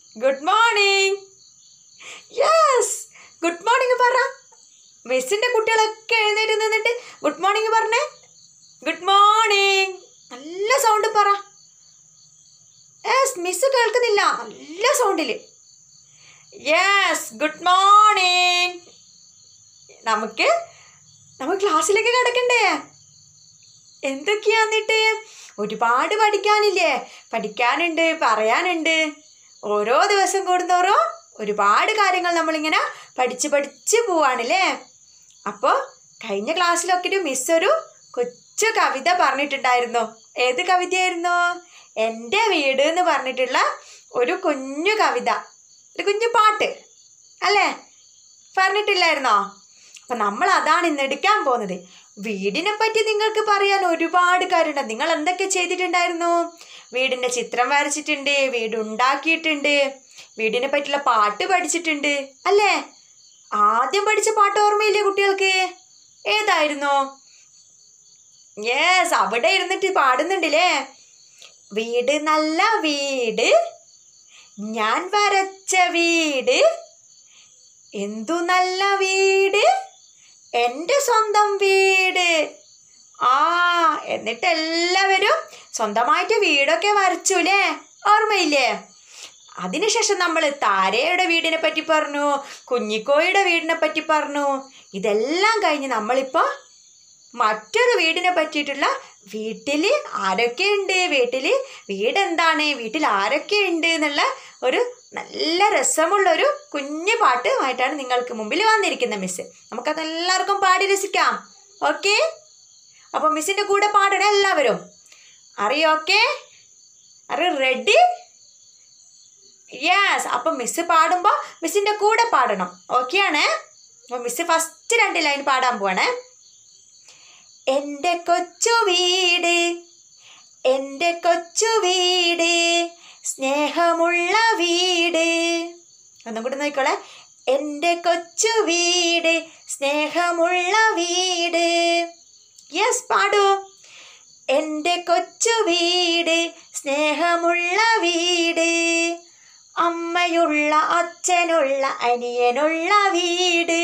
good morning yes good morning പറ മിസ്സിൻ്റെ കുട്ടികളൊക്കെ എഴുന്നേറ്റ് നിന്നിട്ട് ഗുഡ് മോർണിംഗ് പറഞ്ഞേ ഗുഡ് മോർണിംഗ് നല്ല സൗണ്ട് പറ യെസ് മിസ് കേൾക്കുന്നില്ല നല്ല സൗണ്ടിൽ യെസ് ഗുഡ് മോർണിംഗ് നമുക്ക് നമുക്ക് ക്ലാസ്സിലേക്ക് കിടക്കണ്ടേ എന്തൊക്കെയാ എന്നിട്ട് ഒരുപാട് പഠിക്കാനില്ലേ പഠിക്കാനുണ്ട് പറയാനുണ്ട് ഓരോ ദിവസം കൂടുന്തോറും ഒരുപാട് കാര്യങ്ങൾ നമ്മളിങ്ങനെ പഠിച്ച് പഠിച്ച് പോവാണല്ലേ അപ്പോൾ കഴിഞ്ഞ ക്ലാസ്സിലൊക്കെ ഒരു മിസ് ഒരു കൊച്ചു കവിത പറഞ്ഞിട്ടുണ്ടായിരുന്നു ഏത് കവിതയായിരുന്നു എൻ്റെ വീട് എന്ന് പറഞ്ഞിട്ടുള്ള ഒരു കുഞ്ഞു കവിത ഒരു കുഞ്ഞു പാട്ട് അല്ലേ പറഞ്ഞിട്ടില്ലായിരുന്നോ അപ്പം നമ്മൾ അതാണ് ഇന്ന് എടുക്കാൻ പോകുന്നത് വീടിനെ പറ്റി നിങ്ങൾക്ക് പറയാൻ ഒരുപാട് കാര്യമുണ്ട് നിങ്ങൾ എന്തൊക്കെ ചെയ്തിട്ടുണ്ടായിരുന്നു വീടിൻ്റെ ചിത്രം വരച്ചിട്ടുണ്ട് വീട് ഉണ്ടാക്കിയിട്ടുണ്ട് വീടിനെ പറ്റിയുള്ള പാട്ട് പഠിച്ചിട്ടുണ്ട് അല്ലേ ആദ്യം പഠിച്ച പാട്ട് ഓർമ്മയില്ലേ കുട്ടികൾക്ക് ഏതായിരുന്നു യെസ് അവിടെ ഇരുന്നിട്ട് പാടുന്നുണ്ടല്ലേ വീട് നല്ല വീട് ഞാൻ വരച്ച വീട് എന്തു നല്ല വീട് എൻ്റെ സ്വന്തം വീട് ആ എന്നിട്ട് എല്ലാവരും സ്വന്തമായിട്ട് വീടൊക്കെ വരച്ചു അല്ലേ ഓർമ്മയില്ലേ അതിനുശേഷം നമ്മൾ താരയുടെ വീടിനെ പറ്റി പറഞ്ഞു കുഞ്ഞിക്കോയുടെ വീടിനെ പറ്റി പറഞ്ഞു ഇതെല്ലാം കഴിഞ്ഞ് നമ്മളിപ്പോൾ മറ്റൊരു വീടിനെ പറ്റിയിട്ടുള്ള വീട്ടിൽ ആരൊക്കെയുണ്ട് വീട്ടിൽ വീടെന്താണ് വീട്ടിൽ ആരൊക്കെയുണ്ട് എന്നുള്ള ഒരു നല്ല രസമുള്ളൊരു കുഞ്ഞു പാട്ടുമായിട്ടാണ് നിങ്ങൾക്ക് മുമ്പിൽ വന്നിരിക്കുന്നത് മിസ് നമുക്കത് എല്ലാവർക്കും പാടി രസിക്കാം ഓക്കെ അപ്പോൾ മിസ്സിൻ്റെ കൂടെ പാടണം എല്ലാവരും അറിയോ ഓക്കെ അറിയോ റെഡി യെസ് അപ്പം മിസ് പാടുമ്പോൾ മിസ്സിൻ്റെ കൂടെ പാടണം ഓക്കെ ആണ് അപ്പോൾ മിസ് ഫസ്റ്റ് രണ്ട് ലൈൻ പാടാൻ പോവാണേ എൻ്റെ കൊച്ചു വീട് എൻ്റെ കൊച്ചു വീട് സ്നേഹമുള്ള വീട് ഒന്നും കൂടി നോക്കിക്കോളെ എൻ്റെ കൊച്ചു വീട് സ്നേഹമുള്ള വീട് യെസ് പാടൂ എൻ്റെ കൊച്ചു വീട് സ്നേഹമുള്ള വീട് അമ്മയുള്ള അച്ഛനുള്ള അനിയനുള്ള വീട്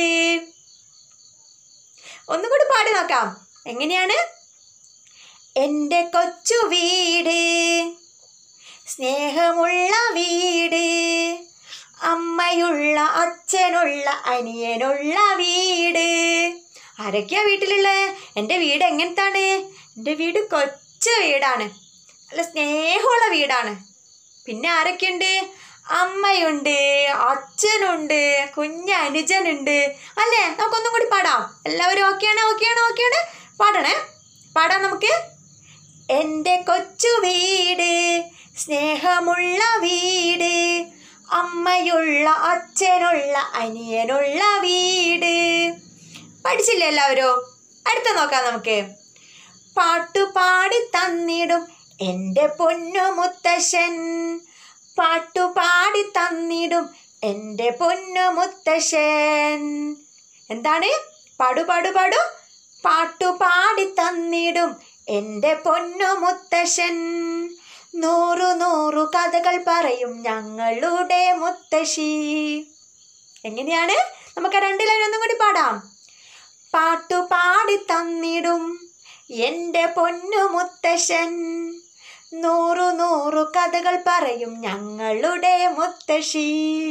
ഒന്നും കൂടി പാടി നോക്കാം എങ്ങനെയാണ് എൻ്റെ കൊച്ചു വീട് സ്നേഹമുള്ള വീട് അമ്മയുള്ള അച്ഛനുള്ള അനിയനുള്ള വീട് ആരൊക്കെയാ വീട്ടിലുള്ളത് എൻ്റെ വീട് എങ്ങനത്താണ് എൻ്റെ വീട് കൊച്ചു വീടാണ് നല്ല സ്നേഹമുള്ള വീടാണ് പിന്നെ ആരൊക്കെയുണ്ട് അമ്മയുണ്ട് അച്ഛനുണ്ട് കുഞ്ഞ് അനുജനുണ്ട് അല്ലേ നമുക്കൊന്നും കൂടി പാടാം എല്ലാവരും ഓക്കെയാണ് ഓക്കെയാണ് ഓക്കെയാണ് പാടണേ പാടാം നമുക്ക് എൻ്റെ കൊച്ചു വീട് സ്നേഹമുള്ള വീട് അമ്മയുള്ള അച്ഛനുള്ള അനിയനുള്ള വീട് പഠിച്ചില്ലേ എല്ലാവരും അടുത്ത നോക്കാം നമുക്ക് പാട്ടുപാടി തന്നിടും എൻ്റെ പൊന്നു മുത്തശ്ശൻ പാട്ടുപാടി തന്നിടും എൻ്റെ പൊന്നു മുത്തശ്ശൻ എന്താണ് പാടു പാടു പാടു പാട്ടുപാടി തന്നിടും എൻ്റെ പൊന്നു മുത്തശ്ശൻ നൂറു നൂറു കഥകൾ പറയും ഞങ്ങളുടെ മുത്തശ്ശി എങ്ങനെയാണ് നമുക്ക് ആ രണ്ട് ലൈൻ ഒന്നും കൂടി പാടാം പാട്ടുപാടി തന്നിടും എൻ്റെ പൊന്നു മുത്തശ്ശൻ നൂറു നൂറു കഥകൾ പറയും ഞങ്ങളുടെ മുത്തശ്ശി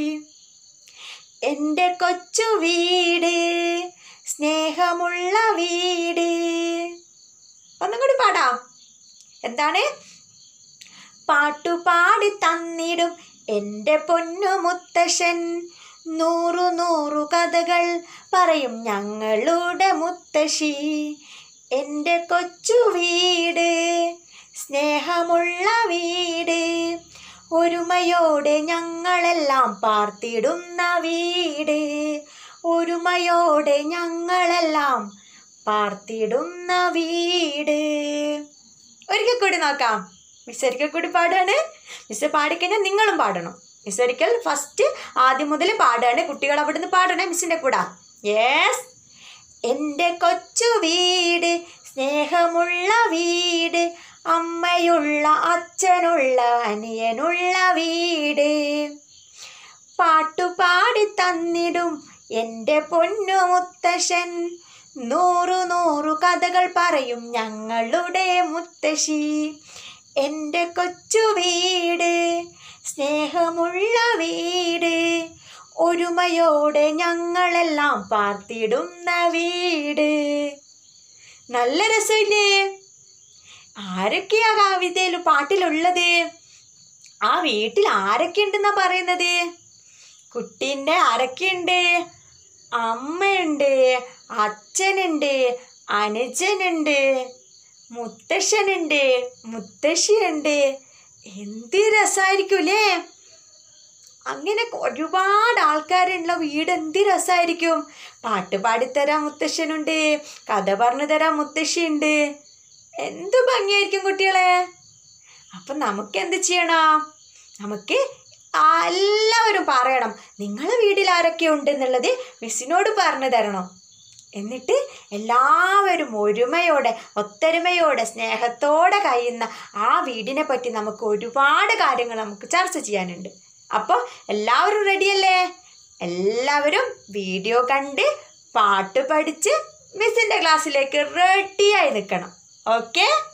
എൻ്റെ കൊച്ചു വീട് സ്നേഹമുള്ള വീട് ഒന്നും കൂടി പാടാം എന്താണ് പാട്ടുപാടി തന്നിടും എൻ്റെ പൊന്നു മുത്തശ്ശൻ നൂറു നൂറു കഥകൾ പറയും ഞങ്ങളുടെ മുത്തശ്ശി എൻ്റെ കൊച്ചു വീട് സ്നേഹമുള്ള വീട് ഒരുമയോടെ ഞങ്ങളെല്ലാം പാർത്തിടുന്ന വീട് ഒരുമയോടെ ഞങ്ങളെല്ലാം പാർത്തിടുന്ന വീട് ഒരിക്കൽ കൂടി നോക്കാം മിസ് ഒരിക്കൽ കൂടി പാടുകയാണ് മിസ് പാടിക്കഴിഞ്ഞാൽ നിങ്ങളും പാടണം മിസ് ഒരിക്കൽ ഫസ്റ്റ് ആദ്യം മുതൽ പാടുകയാണ് കുട്ടികൾ അവിടുന്ന് പാടണേ മിസ്സിൻ്റെ കൂടെ യെസ് എൻ്റെ കൊച്ചു വീട് സ്നേഹമുള്ള വീട് അമ്മയുള്ള അച്ഛനുള്ള അനിയനുള്ള വീട് പാട്ടുപാടി തന്നിടും എൻ്റെ പൊന്നു മുത്തശ്ശൻ നൂറു നൂറു കഥകൾ പറയും ഞങ്ങളുടെ മുത്തശ്ശി എൻ്റെ കൊച്ചു വീട് സ്നേഹമുള്ള വീട് ഒരുമയോടെ ഞങ്ങളെല്ലാം പാർത്തിടുന്ന വീട് നല്ല രസമില്ലേ ആരൊക്കെയാ കവിതയിൽ പാട്ടിലുള്ളത് ആ വീട്ടിൽ ആരൊക്കെ ഉണ്ടെന്നാ പറയുന്നത് കുട്ടീൻ്റെ ആരൊക്കെയുണ്ട് അമ്മയുണ്ട് അച്ഛനുണ്ട് അനുജനുണ്ട് മുത്തശ്ശനുണ്ട് മുത്തശ്ശിയുണ്ട് എന്ത് രസമായിരിക്കൂലേ അങ്ങനെ ഒരുപാട് ആൾക്കാരുള്ള വീട് എന്ത് രസമായിരിക്കും പാട്ട് പാടിത്തരാൻ മുത്തശ്ശനുണ്ട് കഥ പറഞ്ഞു തരാൻ മുത്തശ്ശിയുണ്ട് എന്ത് ഭംഗിയായിരിക്കും കുട്ടികളെ അപ്പം നമുക്ക് എന്ത് ചെയ്യണം നമുക്ക് എല്ലാവരും പറയണം നിങ്ങളെ വീട്ടിൽ ആരൊക്കെ ഉണ്ടെന്നുള്ളത് മിസ്സിനോട് പറഞ്ഞു തരണം എന്നിട്ട് എല്ലാവരും ഒരുമയോടെ ഒത്തൊരുമയോടെ സ്നേഹത്തോടെ കഴിയുന്ന ആ വീടിനെ പറ്റി നമുക്ക് ഒരുപാട് കാര്യങ്ങൾ നമുക്ക് ചർച്ച ചെയ്യാനുണ്ട് അപ്പോൾ എല്ലാവരും റെഡിയല്ലേ എല്ലാവരും വീഡിയോ കണ്ട് പാട്ട് പഠിച്ച് മിസ്സിൻ്റെ ക്ലാസ്സിലേക്ക് റെഡിയായി നിൽക്കണം ഓക്കെ